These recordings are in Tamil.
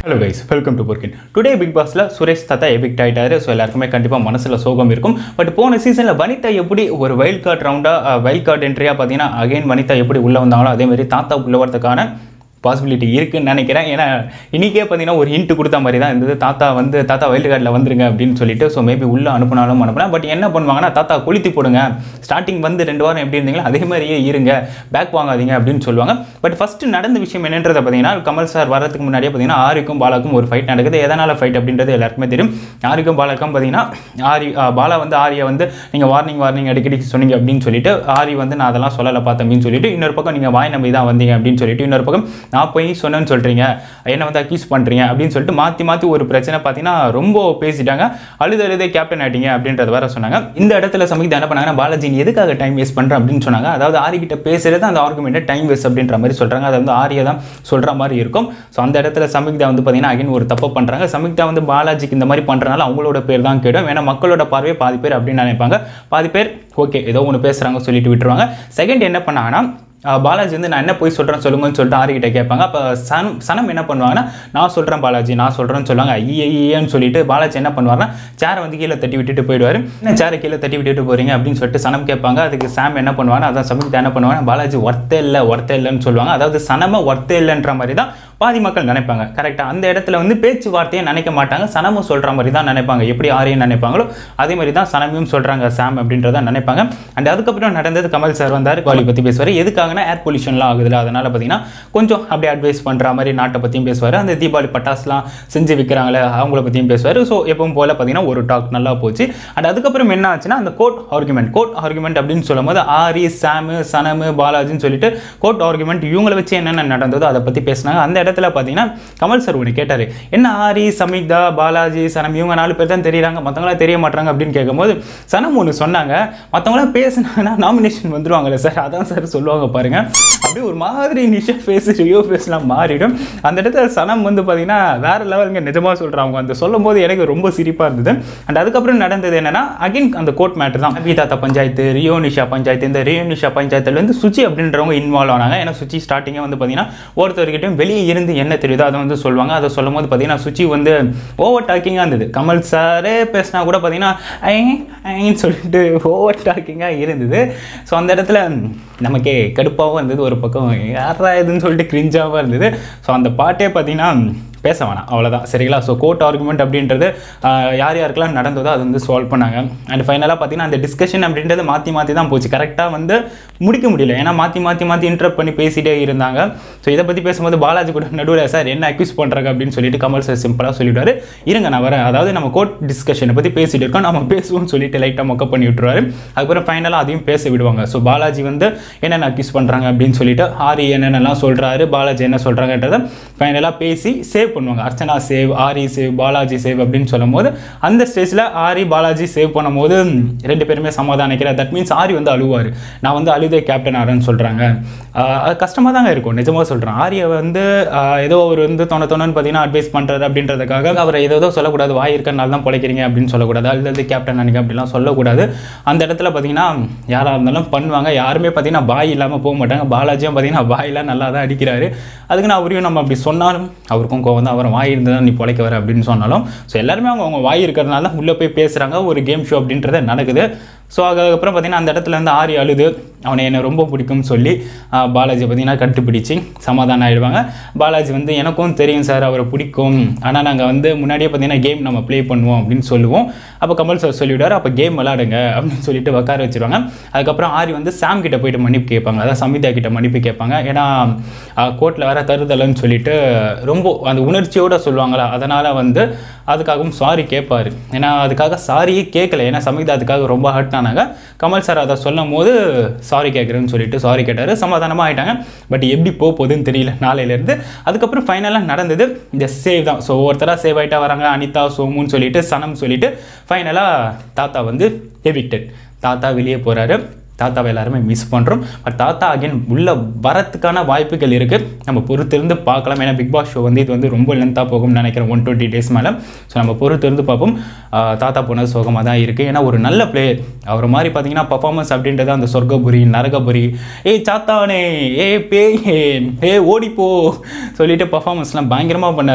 ஹலோ கைஸ் வெல்கம் டு பொர்க்கின் டுடே பிக் பாஸ்ல சுரேஷ் தாத்தா எபிக்ட் ஆயிட்டாரு ஸோ எல்லாருக்குமே கண்டிப்பாக மனசில் சோகம் இருக்கும் பட் போன சீசனில் வனிதா எப்படி ஒரு வைல்ட் கார்டு ரவுண்டாக வைல்ட் கார்டு என்ட்ரியாக பார்த்தீங்கன்னா அகைன் வனிதா எப்படி உள்ளே வந்தாங்களோ அதே மாதிரி தாத்தா உள்ள வரதுக்கான பாசிபிலிட்டி இருக்குன்னு நினைக்கிறேன் ஏன்னா இன்றைக்கே பார்த்தீங்கன்னா ஒரு ஹிண்ட் கொடுத்த மாதிரி தான் இருந்தது தாத்தா வந்து தாத்தா வைல்டு கார்டில் வந்துருங்க அப்படின்னு சொல்லிட்டு ஸோ மேபி உள்ளே அனுப்புனாலும் அனுப்புனா பட் என்ன பண்ணுவாங்கன்னா தாத்தா கொளுத்தி போடுங்க ஸ்டார்டிங் வந்து ரெண்டு வாரம் எப்படி இருந்தீங்களோ அதே மாதிரியே இருங்க பேக் வாங்காதீங்க அப்படின்னு சொல்லுவாங்க பட் ஃபஸ்ட்டு நடந்த விஷயம் என்னன்றதை பார்த்தீங்கன்னா கமல் சார் வரதுக்கு முன்னாடியே பார்த்தீங்கன்னா ஆரிக்கும் பாலாக்கும் ஒரு ஃபைட் நடக்குது எதனால் ஃபைட் அப்படின்றது எல்லாருக்குமே தெரியும் ஆரிக்கும் பாலாக்கும் பார்த்தீங்கன்னா ஆரி ஆ, பாலா வந்து ஆரியை வந்து நீங்கள் வார்னிங் வார்னிங் அடிக்கடி சொன்னீங்க அப்படின்னு சொல்லிட்டு ஆரி வந்து நான் அதெல்லாம் சொல்லலை பார்த்தேன் அப்படின்னு சொல்லிட்டு இன்னொரு பக்கம் நீங்கள் வாய் நம்பி தான் வந்தீங்க அப்படின்னு சொல்லிட்டு இன்னொரு பக்கம் நான் போய் சொன்னேன்னு சொல்கிறீங்க என்னை வந்து அக்யூஸ் பண்ணுறீங்க அப்படின்னு சொல்லிட்டு மாற்றி மாற்றி ஒரு பிரச்சனை பார்த்தீங்கன்னா ரொம்ப பேசிட்டாங்க அழுது அழுதே கேப்டன் ஆயிட்டீங்க அப்படின்றத வேற சொன்னாங்க இந்த இடத்துல சமீக்தா என்ன பண்ணாங்கன்னா பாலாஜி நீ எதுக்காக டைம் வேஸ்ட் பண்ணுற அப்படின்னு சொன்னாங்க அதாவது ஆரி கிட்ட பேசுறது அந்த ஆர்குமெண்ட்டை டைம் வேஸ்ட் அப்படின்ற மாதிரி சொல்கிறாங்க அதை வந்து ஆரியை தான் சொல்கிற மாதிரி இருக்கும் ஸோ அந்த இடத்துல சமீக்தா வந்து பார்த்தீங்கன்னா அகைன் ஒரு தப்பு பண்ணுறாங்க சமீக்தா வந்து பாலாஜிக்கு இந்த மாதிரி பண்ணுறனால அவங்களோட பேர் தான் கேடும் ஏன்னா மக்களோட பார்வையை பாதி பேர் அப்படின்னு நினைப்பாங்க பாதி பேர் ஓகே ஏதோ ஒன்று பேசுகிறாங்க சொல்லிட்டு விட்டுருவாங்க செகண்ட் என்ன பண்ணாங்கன்னா ஆஹ் பாலாஜி வந்து நான் என்ன போய் சொல்கிறேன் சொல்லுங்கன்னு சொல்லிட்டு ஆரிக்கிட்ட கேட்பாங்க அப்போ சனம் சனம் என்ன பண்ணுவாங்கன்னா நான் சொல்கிறேன் பாலாஜி நான் சொல்கிறேன்னு சொல்லுவாங்க ஐயன்னு சொல்லிட்டு பாலாஜி என்ன பண்ணுவாருன்னா சேரை வந்து கீழே தட்டி விட்டுட்டு போயிடுவார் என்ன சேரை கீழே தட்டி விட்டுட்டு போகிறீங்க அப்படின்னு சொல்லிட்டு சனம் கேட்பாங்க அதுக்கு சாம் என்ன பண்ணுவாங்க அதான் சமீக்தா என்ன பண்ணுவாங்க பாலாஜி ஒர்த்தே இல்லை ஒர்த்தே இல்லைன்னு சொல்லுவாங்க அதாவது சனம ஒர்த்தே இல்லைன்ற மாதிரி தான் பாதி மக்கள் நினைப்பாங்க கரெக்டாக அந்த இடத்துல வந்து பேச்சுவார்த்தையை நினைக்க மாட்டாங்க சனமும் சொல்கிற மாதிரி தான் நினைப்பாங்க எப்படி ஆரியம் நினைப்பாங்களோ அதே மாதிரி தான் சனமையும் சொல்கிறாங்க சாம் அப்படின்றத நினைப்பாங்க அண்ட் அதுக்கப்புறம் நடந்தது கமல் சார் வந்தார் குவாலி பற்றி பேசுவார் எதுக்காகனா ஏர் பொல்யூஷன்லாம் ஆகுதுல அதனால் பார்த்தீங்கன்னா கொஞ்சம் அப்படியே அட்வைஸ் பண்ணுற மாதிரி நாட்டை பற்றியும் பேசுவார் அந்த தீபாவளி பட்டாசுலாம் செஞ்சு விற்கிறாங்களே அவங்கள பற்றியும் பேசுவார் ஸோ எப்பவும் போல் பார்த்தீங்கன்னா ஒரு டாக் நல்லா போச்சு அண்ட் அதுக்கப்புறம் என்ன ஆச்சுன்னா அந்த கோர்ட் ஆர்குமெண்ட் கோர்ட் ஆர்குமெண்ட் அப்படின்னு சொல்லும் போது ஆரி சாமு சனமு பாலாஜின்னு சொல்லிட்டு கோர்ட் ஆர்குமெண்ட் இவங்களை வச்சு என்னென்ன நடந்ததோ அதை பற்றி பேசினாங்க அந்த இடத்துல பார்த்தீங்கன்னா கமல் சார் ஒன்று கேட்டார் என்ன ஆரி சமிக்தா பாலாஜி சனம் இவங்க நாலு பேர் தான் தெரியுறாங்க மற்றவங்களாம் தெரிய மாட்டாங்க அப்படின்னு கேட்கும்போது சனம் ஒன்று சொன்னாங்க மற்றவங்களாம் பேசினாங்கன்னா நாமினேஷன் வந்துருவாங்கல்ல சார் அதான் சார் சொல்லுவாங்க பாருங்க அப்படியே ஒரு மாதிரி நிஷா ஃபேஸ் ரியோ ஃபேஸ்லாம் மாறிடும் அந்த இடத்துல சனம் வந்து பார்த்தீங்கன்னா வேற லெவலுங்க நிஜமாக சொல்கிறாங்க அந்த சொல்லும் போது எனக்கு ரொம்ப சிரிப்பாக இருந்தது அண்ட் அதுக்கப்புறம் நடந்தது என்னன்னா அகைன் அந்த கோர்ட் மேட்டர் தான் அபிதாத்தா பஞ்சாயத்து ரியோ நிஷா பஞ்சாயத்து இந்த ரியோ நிஷா பஞ்சாயத்துல வந்து சுச்சி அப்படின்றவங்க இன்வால்வ் ஆனாங்க ஏன்னா சுச்சி ஸ்டார்டிங்கே வந்து பார்த்தீங்கன்னா ஒருத்தர்கிட்டையும் வெளியே இருந்து என்ன தெரியுதோ அதை வந்து சொல்லுவாங்க அதை சொல்லும் போது பார்த்தீங்கன்னா சுச்சி வந்து ஓவர் டாக்கிங்காக இருந்தது கமல் சாரே பேசினா கூட பார்த்தீங்கன்னா ஐ ஐன்னு சொல்லிட்டு ஓவர் டாக்கிங்காக இருந்தது ஸோ அந்த இடத்துல நமக்கே கடுப்பாகவும் இருந்தது ஒரு பக்கம் யாரா இதுன்னு சொல்லிட்டு கிரிஞ்சாகவும் இருந்தது ஸோ அந்த பாட்டே பார்த்தீங்கன்னா பேச வேணாம் அவ்வளோதான் சரிங்களா ஸோ கோர்ட் ஆர்குமெண்ட் அப்படின்றது ஆஹ், யார் யாருக்கெல்லாம் நடந்ததோ அது வந்து சால்வ் பண்ணாங்க அண்ட் ஃபைனலாக பார்த்தீங்கன்னா அந்த டிஸ்கஷன் அப்படின்றது மாற்றி மாற்றி தான் போச்சு கரெக்டாக வந்து முடிக்க முடியல ஏன்னா மாற்றி மாற்றி மாற்றி இன்டரப்ட் பண்ணி பேசிட்டே இருந்தாங்க ஸோ இதை பற்றி பேசும்போது பாலாஜி கூட நடுவில் சார் என்ன அக்யூஸ் பண்ணுறாங்க அப்படின்னு சொல்லிட்டு கமல் சார் சிம்பிளாக சொல்லிவிட்டாரு இருங்க நான் வரேன் அதாவது நம்ம கோர்ட் டிஸ்கஷனை பற்றி பேசிட்டு இருக்கோம் நம்ம பேசுவோம்னு சொல்லிட்டு லைட்டாக மொக்க பண்ணி விட்டுருவாரு அதுக்கப்புறம் ஃபைனலாக அதையும் பேச விடுவாங்க ஸோ பாலாஜி வந்து என்னென்ன அக்யூஸ் பண்ணுறாங்க அப்படின்னு சொல்லிட்டு ஆரி என்னென்னலாம் சொல்கிறாரு பாலாஜி என்ன சொல்கிறாங்கன்றதை ஃபைனலாக பேசி சேவ் பண்ணுவாங்க Archana save Aari save Balaji save அப்படின்னு சொல்லும்போது அந்த ஸ்டேஜில் ஆரி பாலாஜி சேவ் பண்ணும்போது ம், ரெண்டு பேருமே சமாதானிக்கிறார் தட் மீன்ஸ் ஆரி வந்து அழுவார் நான் வந்து அழுதே கேப்டன் ஆறேன்னு சொல்கிறாங்க அது கஷ்டமாக தாங்க இருக்கும் நிஜமாக சொல்கிறேன் ஆரியை வந்து ஆஹ், ஏதோ ஒரு வந்து தொண தொணன்னு பார்த்தீங்கன்னா அட்வைஸ் பண்ணுறாரு அப்படின்றதுக்காக அவரை ஏதோ ஏதோ சொல்லக்கூடாது வாய் இருக்கனால தான் பிழைக்கிறீங்க அப்படின்னு சொல்லக்கூடாது அல்லது கேப்டன் நினைக்க அப்படிலாம் சொல்லக்கூடாது அந்த இடத்துல பார்த்தீங்கன்னா யாராக இருந்தாலும் பண்ணுவாங்க யாருமே பார்த்தீங்கன்னா பாய் இல்லாமல் போக மாட்டாங்க பாலாஜியும் பார்த்தீங்கன்னா பாயெல்லாம் நல்லா தான் அடிக்கிறாரு அதுக்கு நான் அவரையும் நம்ம அப்படி சொன்னாலும் அவருக்கும் கோவம் தான் அவர் வாய் இருந்தால் நீ பிழைக்க வர அப்படின்னு சொன்னாலும் ஸோ எல்லாருமே அவங்க அவங்க வாய் இருக்கிறதுனால தான் உள்ளே போய் பேசுகிறாங்க ஒரு கேம் ஷோ அப்படின்றது நடக்குது ஸோ அதுக்கப்புறம் பார்த்தீங்கன்னா அந்த இடத்துல இருந்து ஆரி அழுது அவனை என்னை ரொம்ப பிடிக்கும்னு சொல்லி ஆஹ், பாலாஜி பார்த்தீங்கன்னா கட்டுப்பிடிச்சு சமாதானம் ஆயிடுவாங்க பாலாஜி வந்து எனக்கும் தெரியும் சார் அவரை பிடிக்கும் ஆனால் நாங்கள் வந்து முன்னாடியே பார்த்தீங்கன்னா கேம் நம்ம ப்ளே பண்ணுவோம் அப்படின்னு சொல்லுவோம் அப்போ கமல் சார் சொல்லிவிடுவார் அப்போ கேம் விளாடுங்க அப்படின்னு சொல்லிட்டு உட்கார வச்சிருவாங்க அதுக்கப்புறம் ஆரி வந்து சாம் கிட்ட போயிட்டு மன்னிப்பு கேட்பாங்க அதாவது சமிதா கிட்ட மன்னிப்பு கேட்பாங்க ஏன்னா கோர்ட்டில் வேற தருதலைன்னு சொல்லிட்டு ரொம்ப அந்த உணர்ச்சியோட சொல்லுவாங்களா அதனால் வந்து அதுக்காகவும் சாரி கேட்பாரு ஏன்னா அதுக்காக சாரியே கேட்கல ஏன்னா சமிதா அதுக்காக ரொம்ப ஹர்ட் ஆனாங்க கமல் சார் அதை சொல்லும் போது சாரி கேட்குறேன்னு சொல்லிட்டு சாரி கேட்டார் சமாதானமாக ஆயிட்டாங்க பட் எப்படி போக போகுதுன்னு தெரியல நாளையிலேருந்து அதுக்கப்புறம் ஃபைனலாக நடந்தது இந்த சேவ் தான் ஸோ ஒருத்தராக சேவ் ஆகிட்டா வராங்க அனிதா சோமுன்னு சொல்லிட்டு சனம் சொல்லிட்டு ஃபைனலாக தாத்தா வந்து எவிக்டட் தாத்தா வெளியே போகிறாரு தாத்தாவை எல்லாருமே மிஸ் பண்ணுறோம் பட் தாத்தா அகைன் உள்ள வரத்துக்கான வாய்ப்புகள் இருக்குது நம்ம பொறுத்திருந்து பார்க்கலாம் ஏன்னா பிக் பாஸ் ஷோ வந்து இது வந்து ரொம்ப லென்த்தாக போகும்னு நினைக்கிறேன் ஒன் டுவெண்ட்டி டேஸ் மேலே ஸோ நம்ம பொறுத்திருந்து பார்ப்போம் ஆஹ் தாத்தா போனது சோகமாக தான் இருக்குது ஏன்னா ஒரு நல்ல பிளேயர் அவர் மாதிரி பார்த்தீங்கன்னா பர்ஃபார்மன்ஸ் அப்படின்றது அந்த சொர்க்கபுரி நரகபுரி ஏய் சாத்தானே ஏ பேய் ஏ ஓடிப்போ சொல்லிட்டு பர்ஃபார்மன்ஸ்லாம் பயங்கரமாக பண்ணார்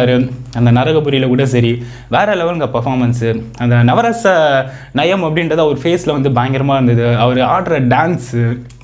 அந்த நரகபுரியில் கூட சரி வேற லெவலுங்க பர்ஃபார்மன்ஸு அந்த நவரச நயம் அப்படின்றது அவர் ஃபேஸில் வந்து பயங்கரமாக இருந்தது அவர் ஆடுற டான்ஸு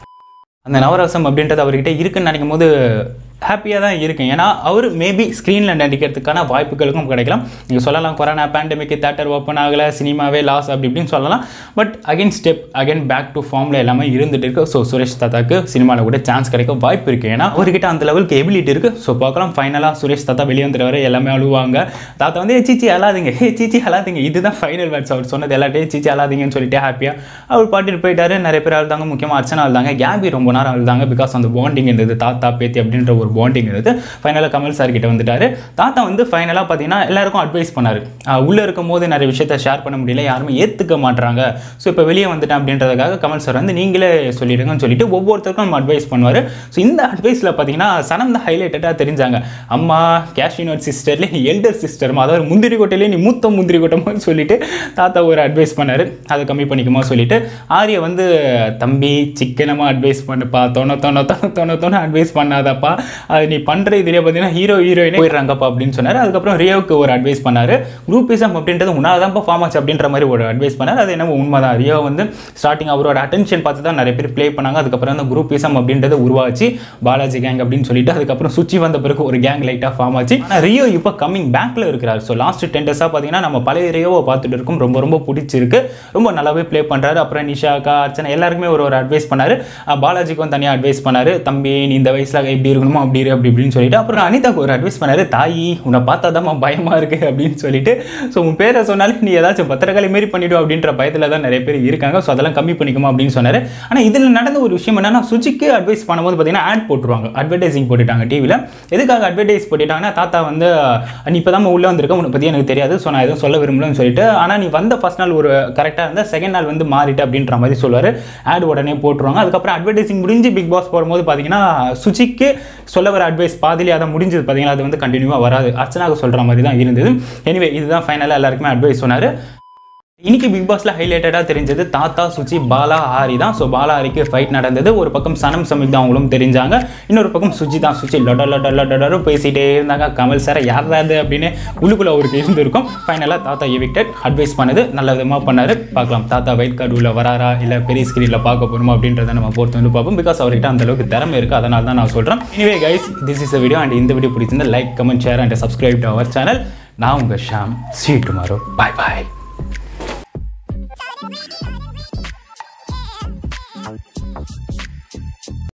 அந்த நவரசம் அப்படின்றது அவர்கிட்ட இருக்குன்னு நினைக்கும் போது ஹாப்பியாக தான் இருக்கேன் ஏன்னா அவர் மேபி ஸ்க்ரீனில் நடிக்கிறதுக்கான வாய்ப்புகளுக்கும் கிடைக்கலாம் நீங்கள் சொல்லலாம் கொரோனா பேண்டமிக் தேட்டர் ஓப்பன் ஆகலை சினிமாவே லாஸ் அப்படி இப்படின்னு சொல்லலாம் but again step again back to ஃபார்மில் எல்லாமே இருந்துட்டு இருக்கு ஸோ சுரேஷ் தாத்தாக்கு சினிமாவில் கூட சான்ஸ் கிடைக்க வாய்ப்பு இருக்குது ஏன்னா அவர்கிட்ட அந்த லெவலுக்கு எபிலிட்டி இருக்குது ஸோ பார்க்கலாம் ஃபைனலாக சுரேஷ் தாத்தா வெளியே வந்துடுவார் எல்லாமே அழுவாங்க தாத்தா வந்து "ஏ, சீச்சி அழாதீங்க ஹே சீச்சி அழாதீங்க இதுதான் ஃபைனல் வேர்ட்ஸ் அவர் சொன்னது எல்லாட்டையும் சீச்சி அழாதீங்கன்னு சொல்லிட்டு ஹாப்பியாக அவர் பாட்டுட்டு போயிட்டாரு நிறைய பேர் அழுதாங்க முக்கியமாக அர்ச்சனா அழுதாங்க கேபி ரொம்ப நேரம் அழுதாங்க பிகாஸ் அந்த பாண்டிங் இருந்தது தாத்தா பேத்தி அப்படின்ற ஒரு பாண்டிங் இருந்தது ஃபைனலாக கமல் சார் கிட்ட வந்துட்டாரு தாத்தா வந்து ஃபைனலாக பார்த்தீங்கன்னா எல்லாருக்கும் அட்வைஸ் பண்ணாரு ஆஹ் உள்ள இருக்கும் போது நிறைய விஷயத்த ஷேர் பண்ண முடியல யாருமே ஏற்றுக்க மாட்றாங்க ஸோ இப்போ வெளியே வந்துட்டேன் அப்படின்றதுக்காக கமல் சார் வந்து நீங்களே சொல்லிடுங்கன்னு சொல்லிட்டு ஒவ்வொருத்தருக்கும் நம்ம அட்வைஸ் பண்ணுவார் ஸோ இந்த அட்வைஸில் பார்த்தீங்கன்னா சனம் தான் ஹைலைட்டடாக தெரிஞ்சாங்க அம்மா கேஷ்யூனட் சிஸ்டர்லேயே எல்டர் சிஸ்டர் அதாவது முந்திரி கொட்டையிலே நீ மூத்த முந்திரி கொட்டமாக சொல்லிட்டு தாத்தா ஒரு அட்வைஸ் பண்ணாரு அதை கம்மி பண்ணிக்குமா சொல்லிட்டு ஆரிய வந்து தம்பி சிக்கனமாக அட்வைஸ் பண்ணுப்பா தொண தொண தொண தொண தொண அட்வைஸ் பண்ணாதப்பா அது நீ பண்ணுற இதுலேயே பார்த்தீங்கன்னா ஹீரோ ஹீரோயினே போயிடுறாங்கப்பா அப்படின்னு சொன்னார் அதுக்கப்புறம் ரியோவுக்கு ஒரு அட்வைஸ் பண்ணாரு குரூப்பிசம் அப்படின்றது உன்னாதான்ப்பா ஃபார்ம் ஆச்சு அப்படின்ற மாதிரி ஒரு அட்வைஸ் பண்ணார் அது என்னமோ உண்மைதான் ரியோ வந்து ஸ்டார்டிங் அவரோட அட்டென்ஷன் பார்த்து தான் நிறைய பேர் ப்ளே பண்ணாங்க அதுக்கப்புறம் அந்த குரூப்பிசம் அப்படின்றது உருவாச்சு பாலாஜி கேங் அப்படின்னு சொல்லிட்டு அதுக்கப்புறம் சுச்சி வந்த பிறகு ஒரு கேங் லைட்டாக ஃபார்ம் ஆச்சு ஆனால் ரியோ இப்போ கம்மிங் பேக்கில் இருக்கிறார் ஸோ லாஸ்ட் டென் டேஸாக பார்த்தீங்கன்னா நம்ம பழைய ரியோவை பார்த்துட்டு இருக்கோம் ரொம்ப ரொம்ப பிடிச்சிருக்கு ரொம்ப நல்லாவே ப்ளே பண்ணுறாரு அப்புறம் நிஷாக்கா அர்ச்சனா எல்லாருக்குமே ஒரு ஒரு அட்வைஸ் பண்ணாரு அஹ் பாலாஜிக்கும் தனியாக அட்வைஸ் பண்ணாரு தம்பி நீ இந்த வயசுல எப்படி இருக்கணுமோ அப்படி இரு அப்படி இப்படின்னு சொல்லிட்டு அப்புறம் அனிதாக்கு ஒரு அட்வைஸ் பண்ணாரு தாயி உன்னை பார்த்தா தான் பயமா இருக்கு அப்படின்னு சொல்லிட்டு ஸோ உன் பேரை சொன்னாலே நீ ஏதாச்சும் பத்திரக்காளி மாரி பண்ணிடும் அப்படின்ற பயத்தில் தான் நிறைய பேர் இருக்காங்க ஸோ அதெல்லாம் கம்மி பண்ணிக்குமா அப்படின்னு சொன்னாரு ஆனால் இதில் நடந்த ஒரு விஷயம் என்னன்னா சுஜிக்கு அட்வைஸ் பண்ணும்போது பார்த்தீங்கன்னா ஆட் போட்டுருவாங்க அட்வர்டைசிங் போட்டுட்டாங்க டிவியில் எதுக்காக அட்வர்டைஸ் போட்டுட்டாங்கன்னா தாத்தா வந்து நீ இப்போ தான் உள்ளே வந்திருக்க உன்னை பற்றி எனக்கு தெரியாது ஸோ நான் எதுவும் சொல்ல விரும்பலன்னு சொல்லிட்டு ஆனால் நீ வந்த ஃபர்ஸ்ட் நாள் ஒரு கரெக்டாக இருந்தால் செகண்ட் நாள் வந்து மாறிட்டு அப்படின்ற மாதிரி சொல்லுவார் ஆட் உடனே போட்டுருவாங்க அதுக்கப்புறம் அட்வர்டைசிங் முடிஞ்சு பிக் பாஸ் போடும்போது பார்த்தீங்கன்னா சுஜிக்கு சொல்ல வர அட்வைஸ் பாதிலே அதை முடிஞ்சது பார்த்தீங்கன்னா அது வந்து கண்டினியூவாக வராது அர்ச்சனாவுக்கு சொல்கிற மாதிரி தான் இருந்தது எனிவே இதுதான் ஃபைனலாக எல்லாருக்குமே அட்வைஸ் சொன்னார் இன்னைக்கு பிக் பாஸ்ல ஹைலைட்டடாக தெரிஞ்சது தாத்தா சுச்சி பாலா ஹாரி தான் ஸோ பாலா ஹாரிக்கு ஃபைட் நடந்தது ஒரு பக்கம் சனம் சமிக் தான் அவங்களும் தெரிஞ்சாங்க இன்னொரு பக்கம் சுஜி தான் சுச்சி லொட லொட லொட லொட பேசிட்டே இருந்தாங்க கமல் சார் யாராது அப்படின்னு உள்ளுக்குள்ள அவருக்கு இருந்திருக்கும் ஃபைனலாக தாத்தா எவிக்டட் அட்வைஸ் பண்ணது நல்ல விதமாக பண்ணாரு பார்க்கலாம் தாத்தா ஒயிட் கார்டு உள்ள வராரா இல்லை பெரிய ஸ்க்ரீனில் பார்க்க போகிறோமா அப்படின்றத நம்ம பொறுத்து வந்து பார்ப்போம் பிகாஸ் அவர்கிட்ட அந்த அளவுக்கு திறமை இருக்குது அதனால தான் நான் சொல்கிறேன் anyway guys this is a video and இந்த வீடியோ பிடிச்சிருந்தா like comment share and subscribe to our channel நான் உங்கள் ஷாம் சி டுமாரோ பாய் பாய்